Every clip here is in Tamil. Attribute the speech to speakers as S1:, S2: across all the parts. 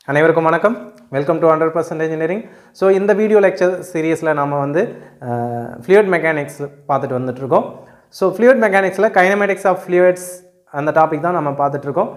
S1: அனைவருக்கும் வணக்கம் welcome to hundred percent engineering so இந்த வீடியோ லெக்சர் சீரியஸில் நம்ம வந்து ஃப்ளூயிட் மெக்கானிக்ஸ் பார்த்துட்டு வந்துட்டுருக்கோம் ஸோ ஃப்ளூயிட் மெக்கானிக்ஸில் கைனமேட்டிக்ஸ் ஆஃப் ஃப்ளூயிட்ஸ் அந்த டாபிக் தான் நம்ம பார்த்துட்ருக்கோம்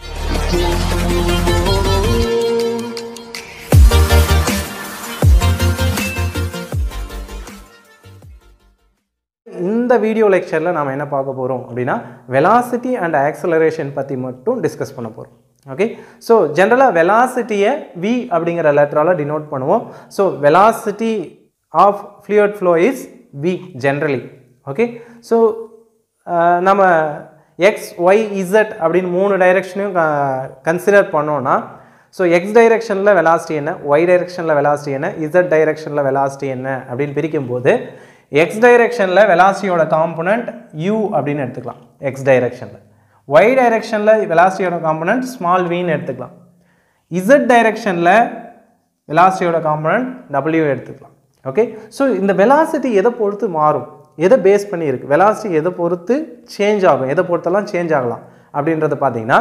S1: இந்த வீடியோ லெக்சரில் நாம் என்ன பார்க்க போகிறோம் அப்படின்னா வெலாசிட்டி அண்ட் ஆக்சலரேஷன் பற்றி மட்டும் டிஸ்கஸ் பண்ண போகிறோம் ஓகே ஸோ ஜென்ரலாக வெலாசிட்டியை வி அப்படிங்கிற லெட்டரால் டினோட் பண்ணுவோம் so velocity of fluid flow is V generally okay so நம்ம எக்ஸ் ஒய் இசட் அப்படின்னு மூணு டைரெக்ஷனையும் கன்சிடர் பண்ணோன்னா ஸோ எக்ஸ் டைரெக்ஷனில் வெலாசிட்டி என்ன ஒய் டைரெக்ஷனில் வெலாசிட்டி என்ன இசட் டைரெக்ஷனில் வெலாசிட்டி என்ன அப்படின்னு பிரிக்கும்போது எக்ஸ் டைரெக்ஷனில் வெலாசிட்டியோட காம்பனண்ட் யூ அப்படின்னு எடுத்துக்கலாம் எக்ஸ் டைரெக்ஷனில் ஒய் டைரெக்ஷனில் வெலாசிட்டியோட காம்பனண்ட் ஸ்மால் வின்னு எடுத்துக்கலாம் இசட் டைரெக்ஷனில் வெலாசிட்டியோட காம்பனண்ட் டபிள்யூ எடுத்துக்கலாம் ஓகே ஸோ இந்த வெலாசிட்டி எதை பொறுத்து மாறும் எதை பேஸ் பண்ணி இருக்குது வெலாசிட்டி எதை பொறுத்து சேஞ்ச் ஆகும் எதை பொறுத்தெல்லாம் சேஞ்ச் ஆகலாம் அப்படின்றத பார்த்தீங்கன்னா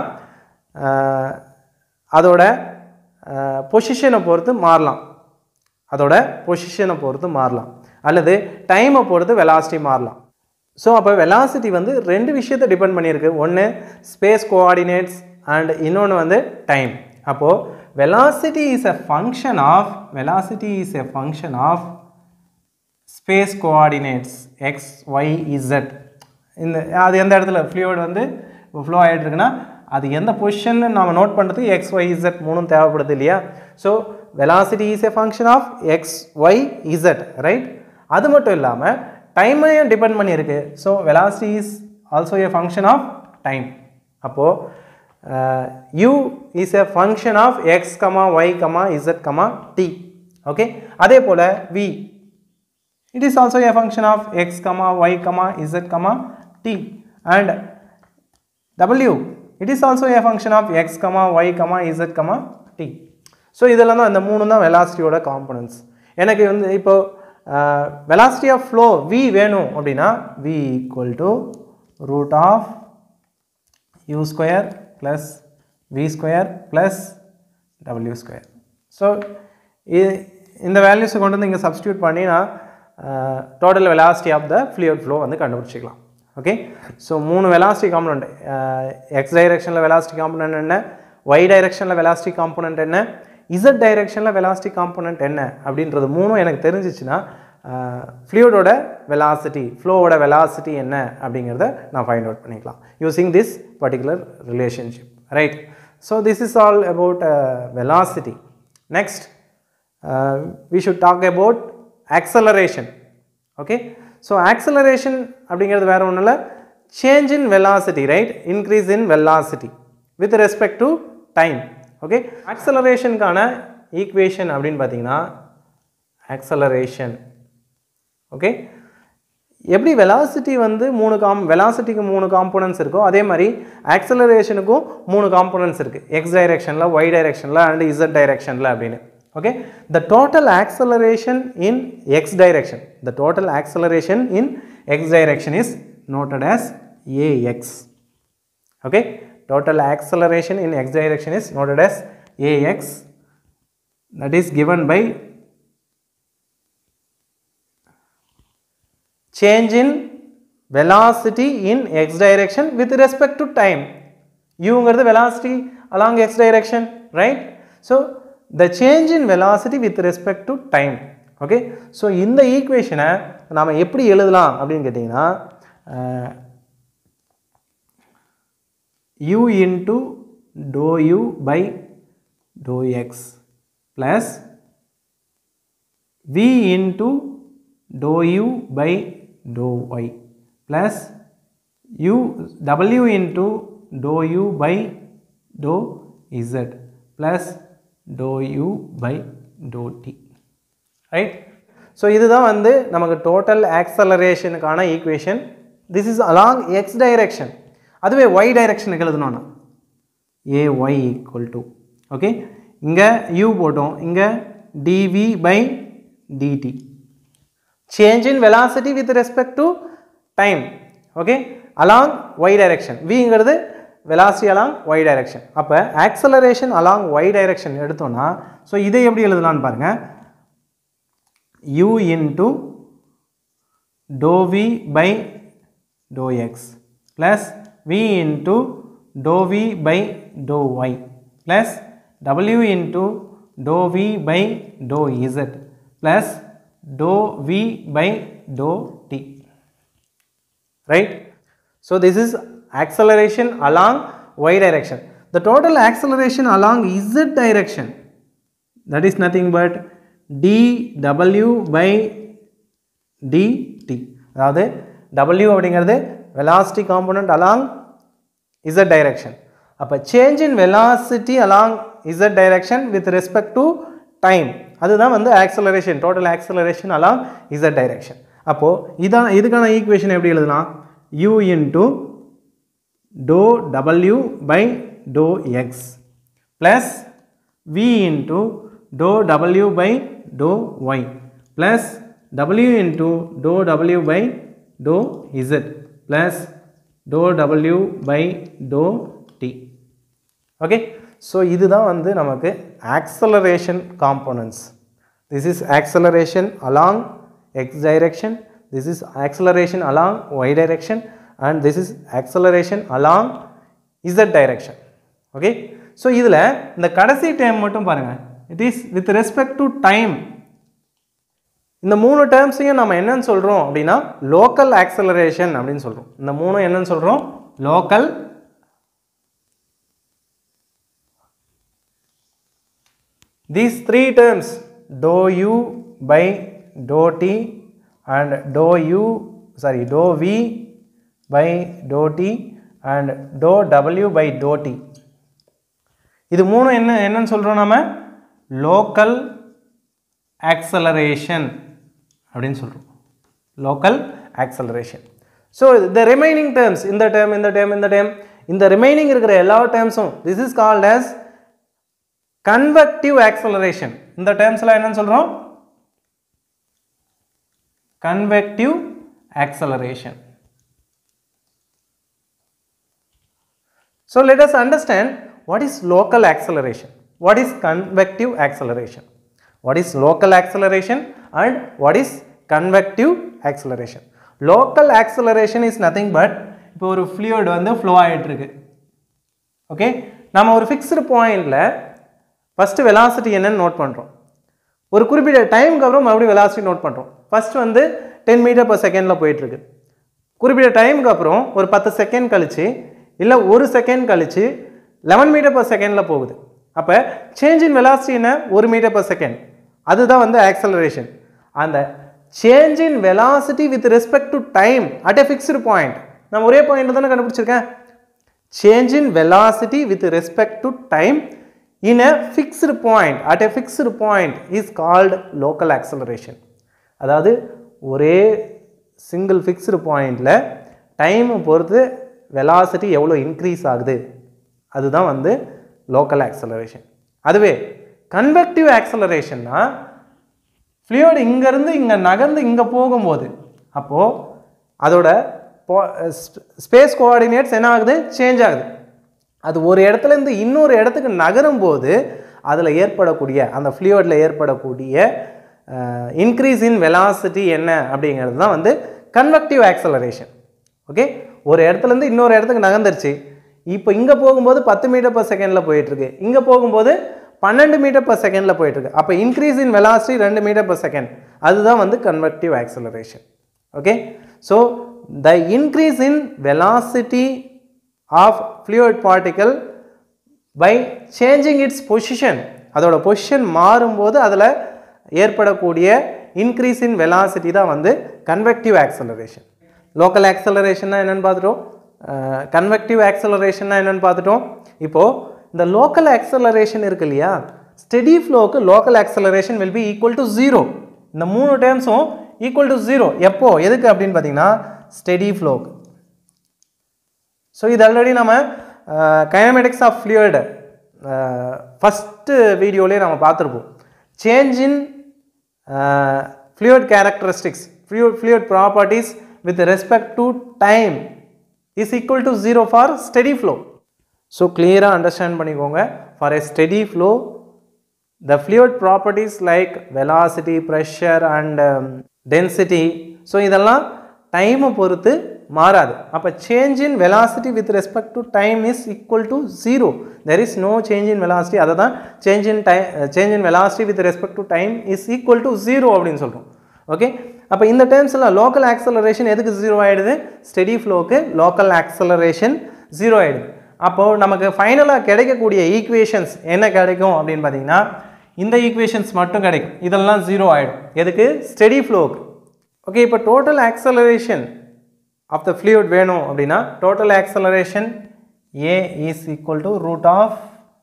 S1: அதோட பொசிஷனை பொறுத்து மாறலாம் அதோட பொசிஷனை பொறுத்து மாறலாம் அல்லது டைமை பொறுத்து வெலாசிட்டி மாறலாம் ஸோ அப்போ வெலாசிட்டி வந்து ரெண்டு விஷயத்தை டிபெண்ட் பண்ணியிருக்கு ஒன்று ஸ்பேஸ் கோஆர்டினேட்ஸ் அண்ட் இன்னொன்று வந்து டைம் அப்போது velocity is a function of velocity is a function of space coordinates X Y Z இந்த அது எந்த இடத்துல ஃப்ளூயிட் வந்து ஃப்ளோ ஆகிட்டு இருக்குன்னா அது எந்த பொசிஷன் நம்ம நோட் பண்ணுறதுக்கு எக்ஸ் ஒய் இசட் மூணும் தேவைப்படுது இல்லையா so velocity is a function of X Y Z right அது மட்டும் இல்லாமல் டைமையும் டிபெண்ட் பண்ணியிருக்கு so velocity is also a function of time அப்போது U is a function of X comma Y comma Z comma T okay அதே போல் V it is also a function of x comma y comma z comma t and w it is also a function of x comma y comma z comma t so இதெல்லாம் தான் இந்த மூணு தான் வெலாசிட்டியோட காம்பனன்ஸ் எனக்கு வந்து இப்போ வெலாசிட்டி ஆஃப் ஃப்ளோ v வேணும் அப்படின்னா v equal to root of U square plus V square plus W square so இந்த வேல்யூஸை கொண்டு வந்து இங்கே சப்ஸ்டியூட் பண்ணி நான் total velocity of the fluid flow வந்து கண்டுபிடிச்சிக்கலாம் ஓகே ஸோ மூணு வெலாசிட்டி காம்பனண்ட் எக்ஸ் டைரெக்ஷனில் வெலாசிட்டி காம்பனண்ட் என்ன ஒய் டைரெக்ஷனில் வெலாசிட்டி காம்பனண்ட் என்ன இசட் டைரெக்ஷனில் வெலாசிட்டி காம்பனண்ட் என்ன அப்படின்றது மூணும் எனக்கு தெரிஞ்சிச்சுன்னா ஃப்ளூயிடோட வெலாசிட்டி ஃப்ளோவோட வெலாசிட்டி என்ன அப்படிங்கிறத நான் ஃபைண்ட் அவுட் பண்ணிக்கலாம் using this particular relationship right so this is all about velocity next we should talk about acceleration okay so acceleration அப்படிங்கிறது வேறு ஒன்றும் இல்லை change in velocity right increase in velocity with respect to time okay ஆக்சலரேஷனுக்கான ஈக்குவேஷன் அப்படின்னு பார்த்தீங்கன்னா ஆக்சலரேஷன் ஓகே எப்படி வெலாசிட்டி வந்து மூணு காம் வெலாசிட்டிக்கு மூணு காம்போனன்ட்ஸ் இருக்கோ அதே மாதிரி ஆக்சலரேஷனுக்கும் மூணு காம்போனன்ட்ஸ் இருக்குது எக்ஸ் டைரெக்ஷனில் ஒய் டைரெக்ஷனில் அண்ட் இசட் டைரெக்ஷனில் அப்படின்னு okay the total acceleration in x direction the total acceleration in x direction is noted as ax okay total acceleration in x direction is noted as ax that is given by change in velocity in x direction with respect to time uங்கிறது velocity along x direction right so the change in velocity with respect to time okay so இந்த ஈக்குவேஷனை நாம் எப்படி எழுதலாம் அப்படின்னு கேட்டிங்கன்னா u into dou U by dou X plus V into dou U by dou Y plus U W into dou U by dou Z plus dou U by dou T right so இதுதான் வந்து நமக்கு டோட்டல் ஆக்சலரேஷனுக்கான equation this is along X direction அதுவே ஒய் டைரெக்ஷனுக்கு எழுதணும்னா A Y equal to okay இங்கே யூ போட்டோம் இங்கே TV by DT change in velocity with respect to time okay along Y direction விங்கிறது velocity along y direction அப்போ acceleration along y direction எடுத்தோம்னா ஸோ இதை எப்படி எழுதலாம்னு பாருங்க u into dou v by dou x plus v into dou v by dou y plus w into dou v by dou z plus dou v by dou t right so this is acceleration along y direction the total acceleration along z direction that is nothing but dw by dt அதாவது w அப்படிங்கிறது velocity component along z direction அப்போ change in velocity along z direction with respect to time அதுதான் வந்து acceleration total acceleration along z direction அப்போது இதான் இதுக்கான ஈக்குவேஷன் எப்படி எழுதலாம் u into dou w by dou x plus v into dou w by dou y plus w into dou w by dou z plus dou w by dou t okay so இதுதான் வந்து நமக்கு acceleration components this is acceleration along X direction this is acceleration along Y direction and this is acceleration along Z direction okay so இதில் இந்த கடைசி டைம் மட்டும் பாருங்கள் it is with respect to time இந்த மூணு டேர்ம்ஸையும் நம்ம என்னன்னு சொல்கிறோம் அப்படின்னா லோக்கல் ஆக்சலரேஷன் அப்படின்னு சொல்கிறோம் இந்த மூணும் என்னன்னு சொல்கிறோம் local these three terms dou u by dou t and dou u sorry dou v by dou t and dou w by dou t இது மூணு என்ன என்னன்னு சொல்கிறோம் நாம லோக்கல் ஆக்சலரேஷன் அப்படின்னு சொல்கிறோம் local acceleration so the remaining terms இந்த டேர்ம் இந்த டேர்ம் இந்த டேர்ம் இந்த ரிமைனிங் இருக்கிற எல்லா டேர்ம்ஸும் this is called as convective acceleration இந்த டேர்ம்ஸ்லாம் என்னன்னு சொல்கிறோம் convective acceleration So let us understand what is local acceleration, what is convective acceleration, what is local acceleration and what is convective acceleration. Local acceleration is nothing but இப்போ ஒரு fluid வந்து flow ஆகிட்டு இருக்கு ஓகே நம்ம ஒரு ஃபிக்ஸ்டு பாயிண்டில் ஃபஸ்ட்டு வெலாசிட்டி என்னன்னு நோட் பண்ணுறோம் ஒரு குறிப்பிட்ட டைமுக்கு அப்புறம் மறுபடியும் வெலாசிட்டி நோட் பண்ணுறோம் ஃபஸ்ட் வந்து டென் மீட்டர் per செகண்டில் போயிட்டுருக்கு குறிப்பிட்ட டைமுக்கு அப்புறம் ஒரு பத்து செகண்ட் கழிச்சு இல்லை ஒரு செகண்ட் கழிச்சு லெவன் மீட்டர் per செகண்டில் போகுது அப்போ சேஞ்ச் இன் வெலாசிட்டி என்ன ஒரு மீட்டர் per செகண்ட் அதுதான் வந்து ஆக்சலரேஷன் அந்த change in velocity with respect to time at a fixed point நான் ஒரே பாயிண்ட் தானே கண்டுபிடிச்சிருக்கேன் change in velocity with respect to time in a fixed point at a fixed point is called local acceleration அதாவது ஒரே சிங்கிள் ஃபிக்ஸ்டு பாயிண்டில் டைமை பொறுத்து வெலாசிட்டி எவ்வளோ இன்க்ரீஸ் ஆகுது அதுதான் வந்து லோக்கல் ஆக்சலரேஷன் அதுவே கன்வெக்டிவ் ஆக்சலரேஷன்னா ஃப்ளூயிட் இங்கேருந்து இங்கே நகர்ந்து இங்கே போகும்போது அப்போது அதோட ஸ்பேஸ் கோஆர்டினேட்ஸ் என்ன ஆகுது சேஞ்ச் ஆகுது அது ஒரு இடத்துலேருந்து இன்னொரு இடத்துக்கு நகரும் போது அதில் ஏற்படக்கூடிய அந்த ஃப்ளூயிடில் ஏற்படக்கூடிய இன்க்ரீஸ் இன் வெலாசிட்டி என்ன அப்படிங்கிறது தான் வந்து கன்வெக்டிவ் ஆக்சலரேஷன் ஓகே ஒரு இடத்துலேருந்து இன்னொரு இடத்துக்கு நகர்ந்துருச்சு இப்போ இங்கே போகும்போது பத்து மீட்டர் per செகண்டில் போயிட்டுருக்கு இங்கே போகும்போது பன்னெண்டு மீட்டர் per செகண்டில் போயிட்டுருக்கு அப்போ இன்க்ரீஸ் இன் வெலாசிட்டி ரெண்டு மீட்டர் per செகண்ட் அதுதான் வந்து convective acceleration okay so the increase in velocity of fluid particle by changing its position அதோட பொசிஷன் மாறும்போது அதில் ஏற்படக்கூடிய இன்க்ரீஸ் இன் வெலாசிட்டி தான் வந்து கன்வெக்டிவ் ஆக்சலரேஷன் லோக்கல் ஆக்சலரேஷன்னா என்னென்னு பார்த்துட்டோம் கன்வெக்டிவ் ஆக்சலரேஷன்னா என்னென்னு பார்த்துட்டோம் இப்போது இந்த லோக்கல் ஆக்சலரேஷன் இருக்கு இல்லையா ஸ்டெடி ஃப்ளோக்கு local acceleration will be equal to zero இந்த மூணு டேர்ம்ஸும் ஈக்குவல் டு ஜீரோ எப்போ எதுக்கு அப்படின்னு பார்த்தீங்கன்னா ஸ்டெடி ஃப்ளோக்கு ஸோ இது ஆல்ரெடி நம்ம கைனமெட்டிக்ஸ் ஆஃப் ஃப்ளூயிட் ஃபஸ்ட்டு வீடியோலேயே நம்ம பார்த்துருப்போம் change in fluid characteristics fluid fluid properties with respect to time is equal to zero for steady flow so கிளியராக அண்டர்ஸ்டாண்ட் பண்ணிக்கோங்க for a steady flow the fluid properties like velocity pressure and um, density so இதெல்லாம் டைமை பொறுத்து மாறாது அப்போ change in velocity with respect to time is equal to zero there is no change in velocity அதை தான் change in time change in velocity with respect to time is equal to zero அப்படின்னு சொல்கிறோம் ஓகே அப்போ இந்த டேர்ம்ஸில் லோக்கல் ஆக்சலரேஷன் எதுக்கு ஜீரோ ஆகிடுது ஸ்டெடி ஃப்ளோக்கு லோக்கல் ஆக்சலரேஷன் ஜீரோ ஆகிடுது அப்போது நமக்கு ஃபைனலாக கிடைக்கக்கூடிய ஈக்குவேஷன்ஸ் என்ன கிடைக்கும் அப்படின்னு பார்த்தீங்கன்னா இந்த ஈக்குவேஷன்ஸ் மட்டும் கிடைக்கும் இதெல்லாம் ஜீரோ ஆகிடும் எதுக்கு ஸ்டெடி ஃப்ளோக்கு ஓகே இப்போ total acceleration of the fluid வேணும் அப்படின்னா total acceleration A is equal to root of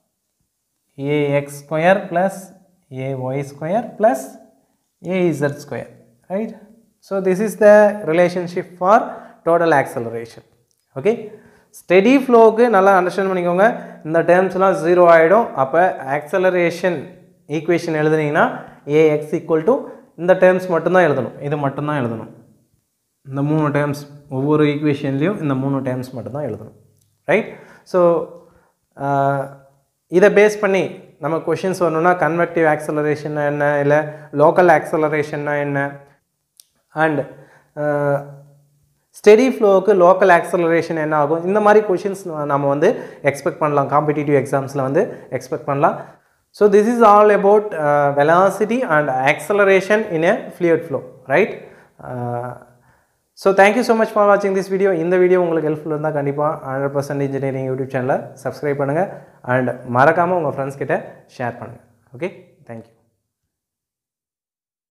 S1: ax square plus ay square plus az square right so this is the relationship for total acceleration okay steady ஃப்ளோவுக்கு நல்லா அண்டர்ஸ்டாண்ட் பண்ணிக்கோங்க இந்த டேர்ம்ஸ்லாம் ஜீரோ ஆகிடும் அப்போ ஆக்சலரேஷன் ஈக்குவேஷன் எழுதுனீங்கன்னா ஏஎக்ஸ் ஈக்குவல் டு இந்த டேர்ம்ஸ் மட்டும்தான் எழுதணும் இது மட்டும்தான் எழுதணும் இந்த மூணு டேர்ம்ஸ் ஒவ்வொரு ஈக்குவேஷன்லேயும் இந்த மூணு டேர்ம்ஸ் மட்டும்தான் எழுதணும் ரைட் ஸோ இதை பேஸ் பண்ணி நம்ம கொஷின்ஸ் வரணும்னா கன்வெக்டிவ் ஆக்சலரேஷன் என்ன இல்லை லோக்கல் ஆக்சலரேஷன்னா என்ன அண்ட் ஸ்டெடி ஃப்ளோவுக்கு லோக்கல் ஆக்சலரேஷன் என்ன ஆகும் இந்த மாதிரி கொஷின்ஸ் நம்ம வந்து எக்ஸ்பெக்ட் பண்ணலாம் காம்படிட்டிவ் எக்ஸாம்ஸில் வந்து எக்ஸ்பெக்ட் பண்ணலாம் so this is all about velocity and acceleration in a fluid flow right so thank you so much for வாட்சிங் திஸ் வீடியோ இந்த வீடியோ உங்களுக்கு ஹெல்ப்ஃபுல் இருந்தால் கண்டிப்பாக ஹண்ட்ரட் பர்சன்ட் இன்ஜினியரிங் யூடியூப் சேனலை சப்ஸ்கிரைப் பண்ணுங்கள் அண்ட் மறக்காமல் உங்கள் ஃப்ரெண்ட்ஸ் கிட்ட ஷேர் பண்ணுங்கள் ஓகே தேங்க்யூ